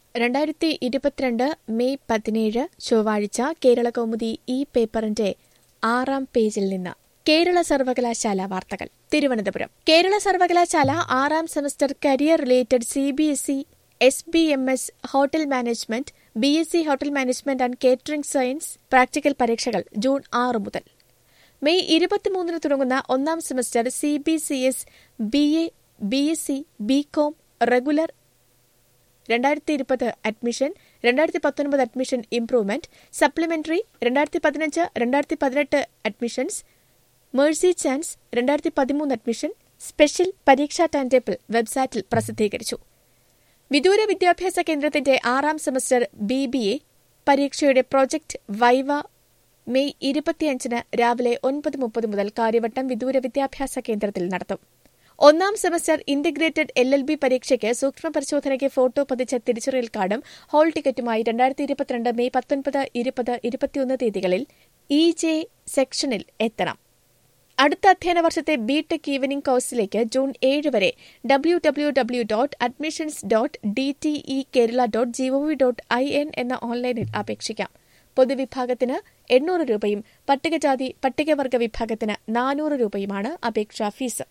രണ്ടായിരത്തി ഇരുപത്തിരണ്ട് മെയ് പതിനേഴ് ചൊവ്വാഴ്ച കേരള കൗമുദി ഈ പേപ്പറിന്റെ ആറാം പേജിൽ നിന്ന് കേരള സർവകലാശാല വാർത്തകൾ തിരുവനന്തപുരം കേരള സർവകലാശാല ആറാം semester career related C B S E S B M S hotel management B S C hotel management and catering science practical പരീക്ഷകൾ ജൂൺ ആറ് മുതൽ മെയ് ഇരുപത്തിമൂന്നിന് തുടങ്ങുന്ന ഒന്നാം semester C B C S B A B S C B com regular രണ്ടായിരത്തി ഇരുപത് admission രണ്ടായിരത്തി പത്തൊൻപത് അഡ്മിഷൻ ഇംപ്രൂവ്മെന്റ് സപ്ലിമെന്ററി രണ്ടായിരത്തി പതിനഞ്ച് രണ്ടായിരത്തി പതിനെട്ട് അഡ്മിഷൻസ് മേഴ്സി ചാൻസ് രണ്ടായിരത്തി പതിമൂന്ന് അഡ്മിഷൻ സ്പെഷ്യൽ പരീക്ഷാ ടൈം ടേബിൾ വെബ്സൈറ്റിൽ പ്രസിദ്ധീകരിച്ചു വിദൂര വിദ്യാഭ്യാസ കേന്ദ്രത്തിന്റെ ആറാം സെമസ്റ്റർ ബി ബി എ പരീക്ഷയുടെ പ്രോജക്ട് വൈവ മെയ് ഇരുപത്തിയഞ്ചിന് രാവിലെ ഒൻപത് മുപ്പത് മുതൽ കാര്യവട്ടം വിദൂര വിദ്യാഭ്യാസ കേന്ദ്രത്തിൽ നടത്തും ഒന്നാം semester integrated L L B പരീക്ഷയ്ക്ക് സൂക്ഷ്മ പരിശോധനയ്ക്ക് ഫോട്ടോ പതിച്ച തിരിച്ചറിയൽ കാർഡും ഹാൾ ടിക്കറ്റുമായി രണ്ടായിരത്തി ഇരുപത്തിരണ്ട് മെയ് പത്തൊൻപത് ഇരുപത് ഇരുപത്തിയൊന്ന് തീയതികളിൽ ഇ ജെ സെക്ഷനിൽ എത്തണം അടുത്ത അധ്യയന വർഷത്തെ ബി ടെക് ഈവനിംഗ് കോഴ്സിലേക്ക് ജൂൺ ഏഴ് വരെ W W W dot admissions dot D T E Kerala dot gov dot I N എന്ന ഓൺലൈനിൽ അപേക്ഷിക്കാം പൊതുവിഭാഗത്തിന് എണ്ണൂറ് രൂപയും പട്ടികജാതി പട്ടികവർഗ വിഭാഗത്തിന് നാനൂറ് രൂപയുമാണ് അപേക്ഷാ ഫീസ്